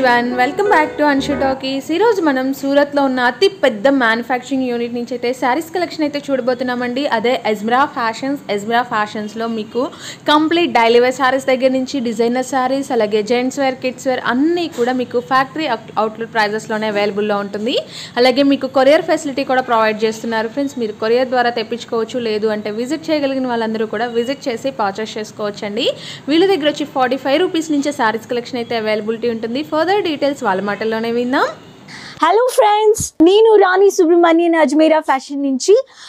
everyone welcome back to Anshu talkies ఈరోజు మనం సూరత్లో ఉన్న అతి పెద్ద మ్యానుఫ్యాక్చరింగ్ యూనిట్ నుంచి అయితే శారీస్ కలెక్షన్ అయితే చూడబోతున్నామండి అదే ఎజ్మిరా ఫ్యాషన్స్ ఎజ్మిరా ఫ్యాషన్స్లో మీకు కంప్లీట్ డైలీ వేర్ శారీస్ దగ్గర నుంచి డిజైనర్ శారీస్ అలాగే జెంట్స్ వేర్ కిడ్స్ వేర్ అన్నీ కూడా మీకు ఫ్యాక్టరీ అవుట్లెట్ ప్రైజెస్లోనే అవైలబుల్లో ఉంటుంది అలాగే మీకు కొరియర్ ఫెసిలిటీ కూడా ప్రొవైడ్ చేస్తున్నారు ఫ్రెండ్స్ మీరు కొరియర్ ద్వారా తెప్పించుకోవచ్చు లేదు అంటే విజిట్ చేయగలిగిన వాళ్ళందరూ కూడా విజిట్ చేసి పర్చేస్ చేసుకోవచ్చండి వీళ్ళ దగ్గర వచ్చి ఫార్టీ ఫైవ్ రూపీస్ నుంచి శారీస్ కలెక్షన్ అయితే అవైలబిలిటీ ఉంటుంది ఫర్దర్ డీటెయిల్స్ వాళ్ళ మాటల్లోనే విందాం హలో ఫ్రెండ్స్ నేను రాణి సుబ్రహ్మణ్యన్ అజ్మీరా ఫ్యాషన్ నుంచి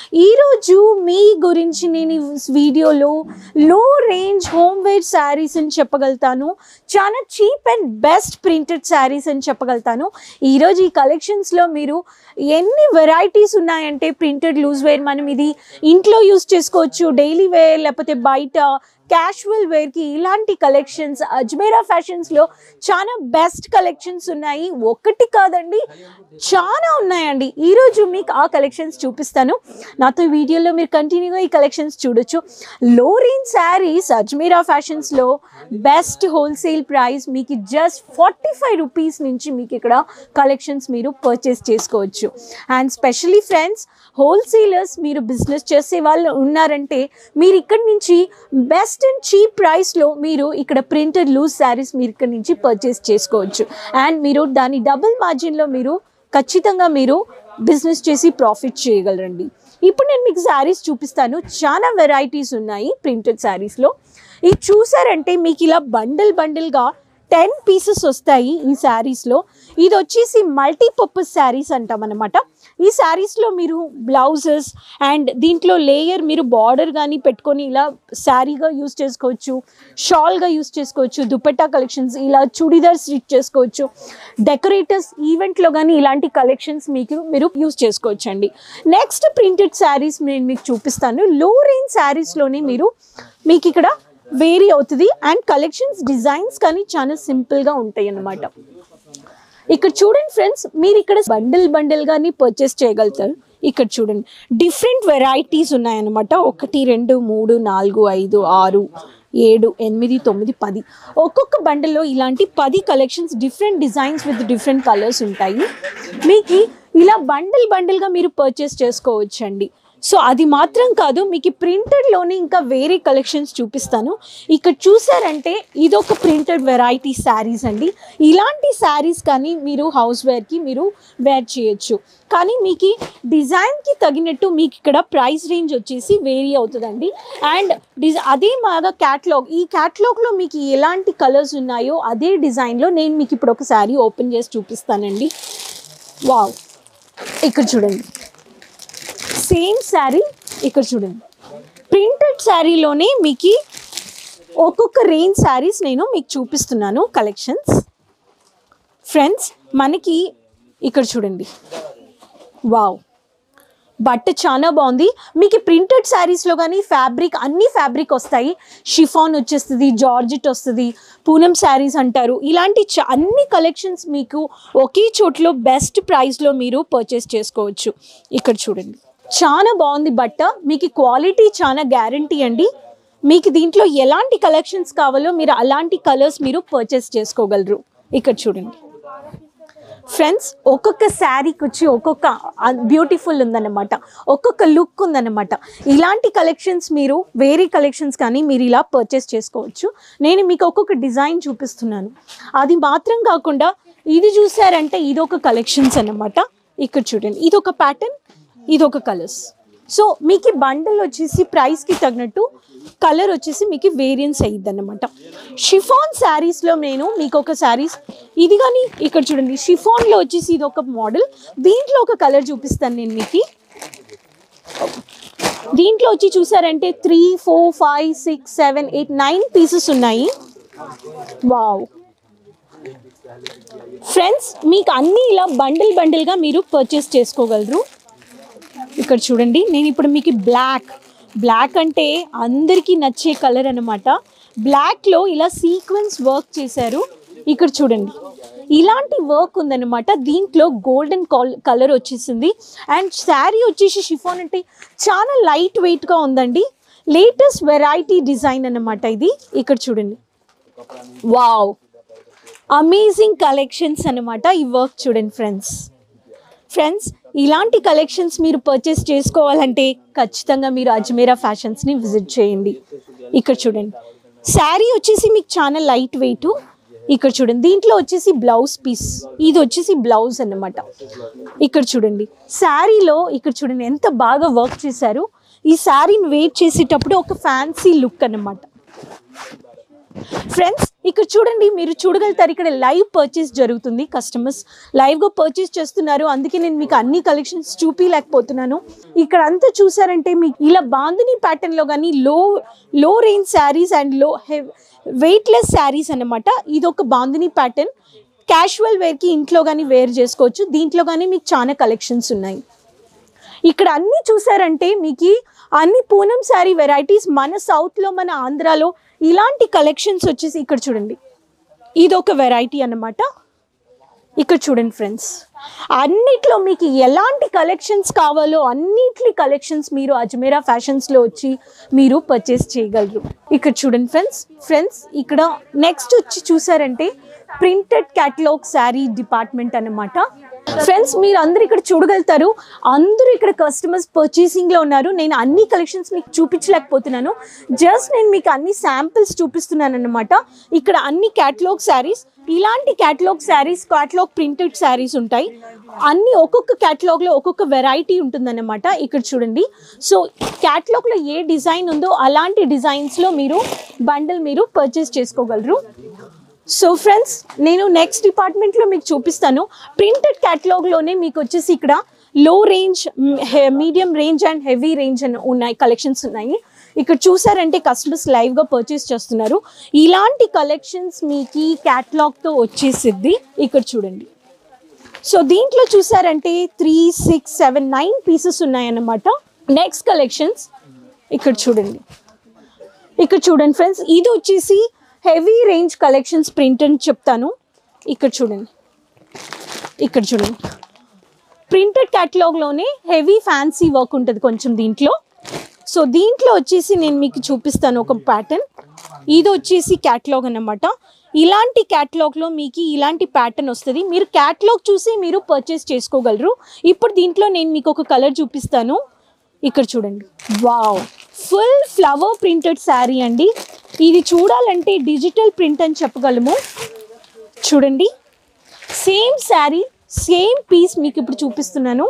ఈరోజు మీ గురించి నేను ఈ వీడియోలో లో రేంజ్ హోమ్ వేర్ శారీస్ అని చెప్పగలుగుతాను చాలా cheap and best printed saris అని చెప్పగలుగుతాను ఈరోజు ఈ కలెక్షన్స్లో మీరు ఎన్ని వెరైటీస్ ఉన్నాయంటే ప్రింటెడ్ లూజ్ వేర్ మనం ఇది ఇంట్లో యూస్ చేసుకోవచ్చు డైలీ వేర్ లేకపోతే బయట క్యాషువల్ వేర్కి ఇలాంటి కలెక్షన్స్ అజ్మేరా ఫ్యాషన్స్లో చాలా బెస్ట్ కలెక్షన్స్ ఉన్నాయి ఒకటి కాదండి చాలా ఉన్నాయండి ఈరోజు మీకు ఆ కలెక్షన్స్ చూపిస్తాను నాతో ఈ వీడియోలో మీరు కంటిన్యూగా ఈ కలెక్షన్స్ చూడొచ్చు లో రేంజ్ శారీస్ అజ్మీరా ఫ్యాషన్స్లో బెస్ట్ హోల్సేల్ ప్రైస్ మీకు జస్ట్ ఫార్టీ ఫైవ్ రూపీస్ నుంచి మీకు ఇక్కడ కలెక్షన్స్ మీరు పర్చేస్ చేసుకోవచ్చు అండ్ స్పెషలీ ఫ్రెండ్స్ హోల్సేలర్స్ మీరు బిజినెస్ చేసే వాళ్ళు ఉన్నారంటే మీరు ఇక్కడి నుంచి బెస్ట్ అండ్ చీప్ ప్రైస్లో మీరు ఇక్కడ ప్రింటెడ్ లూజ్ శారీస్ మీరు ఇక్కడ నుంచి పర్చేస్ చేసుకోవచ్చు అండ్ మీరు దాని డబుల్ మార్జిన్లో మీరు ఖచ్చితంగా మీరు బిజినెస్ చేసి ప్రాఫిట్ చేయగలరండి ఇప్పుడు నేను మీకు శారీస్ చూపిస్తాను చాలా వెరైటీస్ ఉన్నాయి ప్రింటెడ్ శారీస్లో ఇది చూసారంటే మీకు ఇలా బండిల్ బండిల్గా టెన్ పీసెస్ వస్తాయి ఈ శారీస్లో ఇది వచ్చేసి మల్టీపర్పస్ శారీస్ అంటాం అనమాట ఈ శారీస్లో మీరు బ్లౌజెస్ అండ్ దీంట్లో లేయర్ మీరు బార్డర్ కానీ పెట్టుకొని ఇలా శారీగా యూస్ చేసుకోవచ్చు షాల్గా యూస్ చేసుకోవచ్చు దుపట్టా కలెక్షన్స్ ఇలా చుడిదార్ స్టిచ్ చేసుకోవచ్చు డెకరేటర్స్ ఈవెంట్లో కానీ ఇలాంటి కలెక్షన్స్ మీకు మీరు యూస్ చేసుకోవచ్చు అండి నెక్స్ట్ ప్రింటెడ్ శారీస్ నేను మీకు చూపిస్తాను లో రేంజ్ శారీస్లోనే మీరు మీకు ఇక్కడ వేరీ అవుతుంది అండ్ కలెక్షన్స్ డిజైన్స్ కానీ చాలా సింపుల్గా ఉంటాయి అన్నమాట ఇక్కడ చూడండి ఫ్రెండ్స్ మీరు ఇక్కడ బండిల్ బండిల్ గాని పర్చేస్ చేయగలుగుతారు ఇక్కడ చూడండి డిఫరెంట్ వెరైటీస్ ఉన్నాయన్నమాట ఒకటి రెండు మూడు నాలుగు ఐదు ఆరు ఏడు ఎనిమిది తొమ్మిది పది ఒక్కొక్క బండిల్లో ఇలాంటి పది collections different designs with different colours ఉంటాయి మీకు ఇలా బండిల్ బండిల్గా మీరు పర్చేస్ చేసుకోవచ్చండి సో అది మాత్రం కాదు మీకు ప్రింటెడ్లోనే ఇంకా వేరే కలెక్షన్స్ చూపిస్తాను ఇక్కడ చూసారంటే ఇదొక ప్రింటెడ్ వెరైటీ శారీస్ అండి ఇలాంటి శారీస్ కానీ మీరు హౌస్ వేర్కి మీరు వేర్ చేయొచ్చు కానీ మీకు డిజైన్కి తగినట్టు మీకు ఇక్కడ ప్రైస్ రేంజ్ వచ్చేసి వేరీ అవుతుందండి అండ్ డిజ అదే మాగా క్యాట్లాగ్ ఈ క్యాట్లాగ్లో మీకు ఎలాంటి కలర్స్ ఉన్నాయో అదే డిజైన్లో నేను మీకు ఇప్పుడు ఒక శారీ ఓపెన్ చేసి చూపిస్తానండి వావ్ ఇక్కడ చూడండి సేమ్ శారీ ఇక్కడ చూడండి ప్రింటెడ్ శారీలోనే మీకు ఒక్కొక్క రేంజ్ శారీస్ నేను మీకు చూపిస్తున్నాను కలెక్షన్స్ ఫ్రెండ్స్ మనకి ఇక్కడ చూడండి వావ్ బట్ట చాలా బాగుంది మీకు ప్రింటెడ్ శారీస్లో కానీ ఫ్యాబ్రిక్ అన్ని ఫ్యాబ్రిక్ వస్తాయి షిఫాన్ వచ్చేస్తుంది జార్జెట్ వస్తుంది పూనం శారీస్ అంటారు ఇలాంటి చ- అన్ని కలెక్షన్స్ మీకు ఒకే చోట్లో బెస్ట్ ప్రైస్లో మీరు పర్చేస్ చేసుకోవచ్చు ఇక్కడ చూడండి చాలా బాగుంది బట్ట మీకు క్వాలిటీ చాలా గ్యారంటీ అండి మీకు దీంట్లో ఎలాంటి కలెక్షన్స్ కావాలో మీరు అలాంటి కలర్స్ మీరు పర్చేస్ చేసుకోగలరు ఇక్కడ చూడండి ఫ్రెండ్స్ ఒక్కొక్క శారీకి వచ్చి ఒక్కొక్క బ్యూటిఫుల్ ఉందన్నమాట ఒక్కొక్క లుక్ ఉందన్నమాట ఇలాంటి కలెక్షన్స్ మీరు వేరే కలెక్షన్స్ కానీ మీరు ఇలా పర్చేస్ చేసుకోవచ్చు నేను మీకు ఒక్కొక్క డిజైన్ చూపిస్తున్నాను అది మాత్రం కాకుండా ఇది చూసారంటే ఇది ఒక కలెక్షన్స్ అన్నమాట ఇక్కడ చూడండి ఇది ఒక ప్యాటర్న్ ఇది ఒక కలర్స్ సో మీకు బండల్ వచ్చేసి ప్రైస్కి తగినట్టు కలర్ వచ్చేసి మీకు వేరియన్స్ అయ్యిద్ది అనమాట షిఫాన్ శారీస్లో నేను మీకు ఒక శారీస్ ఇది కానీ ఇక్కడ చూడండి షిఫాన్లో వచ్చేసి ఇది ఒక మోడల్ దీంట్లో ఒక కలర్ చూపిస్తాను నేను మీకు దీంట్లో వచ్చి చూసారంటే three four five six seven eight nine pieces ఉన్నాయి వావ్ ఫ్రెండ్స్ మీకు అన్నీ ఇలా బండిల్ బండిల్గా మీరు పర్చేస్ చేసుకోగలరు ఇక్కడ చూడండి నేను ఇప్పుడు మీకు బ్లాక్ బ్లాక్ అంటే అందరికీ నచ్చే కలర్ అనమాట బ్లాక్లో ఇలా సీక్వెన్స్ వర్క్ చేశారు ఇక్కడ చూడండి ఇలాంటి వర్క్ ఉందన్నమాట దీంట్లో గోల్డెన్ కలర్ వచ్చేసింది అండ్ శారీ వచ్చేసి షిఫాన్ అంటే చాలా లైట్ వెయిట్గా ఉందండి లేటెస్ట్ వెరైటీ డిజైన్ అన్నమాట ఇది ఇక్కడ చూడండి వావ్ అమేజింగ్ కలెక్షన్స్ అనమాట ఈ వర్క్ చూడండి ఫ్రెండ్స్ ఫ్రెండ్స్ ఇలాంటి కలెక్షన్స్ మీరు పర్చేస్ చేసుకోవాలంటే ఖచ్చితంగా మీరు అజ్మీరా ఫ్యాషన్స్ని విజిట్ చేయండి ఇక్కడ చూడండి శారీ వచ్చేసి మీకు చాలా లైట్ వెయిట్ ఇక్కడ చూడండి దీంట్లో వచ్చేసి బ్లౌజ్ పీస్ ఇది వచ్చేసి బ్లౌజ్ అన్నమాట ఇక్కడ చూడండి శారీలో ఇక్కడ చూడండి ఎంత బాగా వర్క్ చేశారు ఈ శారీని వెయిట్ చేసేటప్పుడు ఒక ఫ్యాన్సీ లుక్ అన్నమాట ఫ్రెండ్స్ ఇక్కడ చూడండి మీరు చూడగలుగుతారు ఇక్కడ లైవ్ పర్చేస్ జరుగుతుంది కస్టమర్స్ లైవ్గా పర్చేస్ చేస్తున్నారు అందుకే నేను మీకు అన్ని కలెక్షన్స్ చూపించలేకపోతున్నాను ఇక్కడ అంతా చూసారంటే మీకు ఇలా బాందిని ప్యాటర్న్లో కానీ low low range saris and low weightless saris అన్నమాట ఇది ఒక బాందిని ప్యాటర్న్ క్యాషువల్ వేర్కి ఇంట్లో కానీ వేర్ చేసుకోవచ్చు దీంట్లో కానీ మీకు చాలా కలెక్షన్స్ ఉన్నాయి ఇక్కడ అన్ని చూసారంటే మీకు అన్ని పూనం శారీ వెరైటీస్ మన సౌత్లో మన ఆంధ్రాలో ఇలాంటి కలెక్షన్స్ వచ్చేసి ఇక్కడ చూడండి ఇది ఒక వెరైటీ అన్నమాట ఇక్కడ చూడండి ఫ్రెండ్స్ అన్నిట్లో మీకు ఎలాంటి కలెక్షన్స్ కావాలో అన్నిటి కలెక్షన్స్ మీరు అజ్మేరా ఫ్యాషన్స్లో వచ్చి మీరు పర్చేస్ చేయగలరు ఇక్కడ చూడండి ఫ్రెండ్స్ ఫ్రెండ్స్ ఇక్కడ నెక్స్ట్ వచ్చి చూసారంటే ప్రింటెడ్ క్యాటలాగ్ శారీ డిపార్ట్మెంట్ అన్నమాట ఫ్రెండ్స్ మీరు అందరు ఇక్కడ చూడగలుగుతారు అందరూ ఇక్కడ కస్టమర్స్ పర్చేసింగ్లో ఉన్నారు నేను అన్ని కలెక్షన్స్ మీకు చూపించలేకపోతున్నాను జస్ట్ నేను మీకు అన్ని శాంపిల్స్ చూపిస్తున్నాను అనమాట ఇక్కడ అన్ని క్యాటలాగ్ శారీస్ ఇలాంటి catalogue saris catalogue printed saris ఉంటాయి అన్ని ఒక్కొక్క క్యాటలాగ్లో ఒక్కొక్క వెరైటీ ఉంటుందన్నమాట ఇక్కడ చూడండి సో క్యాటలాగ్లో ఏ డిజైన్ ఉందో అలాంటి డిజైన్స్లో మీరు బండిల్ మీరు పర్చేస్ చేసుకోగలరు సో ఫ్రెండ్స్ నేను నెక్స్ట్ డిపార్ట్మెంట్లో మీకు చూపిస్తాను ప్రింటెడ్ క్యాటలాగ్లోనే మీకు వచ్చేసి ఇక్కడ low range medium range and heavy range అని ఉన్నాయి కలెక్షన్స్ ఉన్నాయి ఇక్కడ చూసారంటే కస్టమర్స్ లైవ్గా పర్చేస్ చేస్తున్నారు ఇలాంటి కలెక్షన్స్ మీకు ఈ క్యాటలాగ్తో వచ్చేసిద్ది ఇక్కడ చూడండి సో దీంట్లో చూసారంటే three six seven nine pieces ఉన్నాయన్నమాట నెక్స్ట్ కలెక్షన్స్ ఇక్కడ చూడండి ఇక్కడ చూడండి ఫ్రెండ్స్ ఇది వచ్చేసి హెవీ రేంజ్ కలెక్షన్స్ ప్రింట్ అని చెప్తాను ఇక్కడ చూడండి ఇక్కడ చూడండి ప్రింటెడ్ క్యాటలాగ్లోనే హెవీ ఫ్యాన్సీ వర్క్ ఉంటుంది కొంచెం దీంట్లో సో దీంట్లో వచ్చేసి నేను మీకు చూపిస్తాను ఒక ప్యాటర్న్ ఇది వచ్చేసి క్యాటలాగ్ అన్నమాట ఇలాంటి క్యాటలాగ్లో మీకు ఇలాంటి ప్యాటర్న్ వస్తుంది మీరు క్యాటలాగ్ చూసి మీరు పర్చేస్ చేసుకోగలరు ఇప్పుడు దీంట్లో నేను మీకు ఒక కలర్ చూపిస్తాను ఇక్కడ చూడండి wow full flower printed sari అండి ఇది చూడాలంటే డిజిటల్ ప్రింట్ అని చెప్పగలము చూడండి సేమ్ శారీ సేమ్ పీస్ మీకు ఇప్పుడు చూపిస్తున్నాను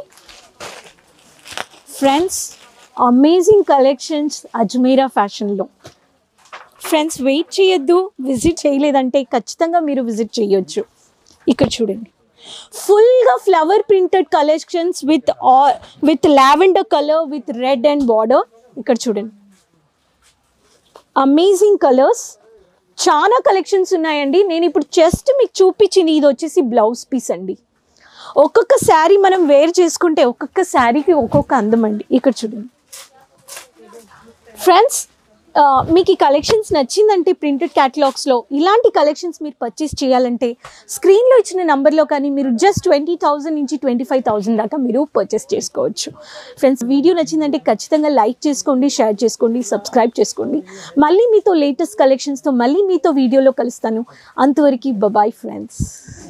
ఫ్రెండ్స్ అమేజింగ్ కలెక్షన్స్ అజ్మీరా ఫ్యాషన్లో ఫ్రెండ్స్ వెయిట్ చేయొద్దు విజిట్ చేయలేదంటే ఖచ్చితంగా మీరు విజిట్ చేయొచ్చు ఇక్కడ చూడండి ఫుల్గా flower printed collections with with lavender colour with red and border ఇక్కడ చూడండి అమేజింగ్ కలర్స్ చాలా కలెక్షన్స్ ఉన్నాయండి నేను ఇప్పుడు జస్ట్ మీకు చూపించింది ఇది వచ్చేసి బ్లౌజ్ పీస్ అండి ఒక్కొక్క శారీ మనం వేర్ చేసుకుంటే ఒక్కొక్క శారీకి ఒక్కొక్క అందం అండి ఇక్కడ చూడండి ఫ్రెండ్స్ ఆ, మీకు ఈ కలెక్షన్స్ నచ్చిందంటే ప్రింటెడ్ క్యాటలాగ్స్లో ఇలాంటి కలెక్షన్స్ మీరు పర్చేస్ చేయాలంటే స్క్రీన్లో ఇచ్చిన నెంబర్లో కానీ మీరు జస్ట్ ట్వంటీ థౌజండ్ నుంచి ట్వంటీ ఫైవ్ థౌజండ్ దాకా మీరు పర్చేస్ చేసుకోవచ్చు ఫ్రెండ్స్ వీడియో నచ్చిందంటే ఖచ్చితంగా లైక్ చేసుకోండి షేర్ చేసుకోండి సబ్స్క్రైబ్ చేసుకోండి మళ్ళీ మీతో లేటెస్ట్ కలెక్షన్స్తో మళ్ళీ మీతో వీడియోలో కలుస్తాను అంతవరకు బాయ్ ఫ్రెండ్స్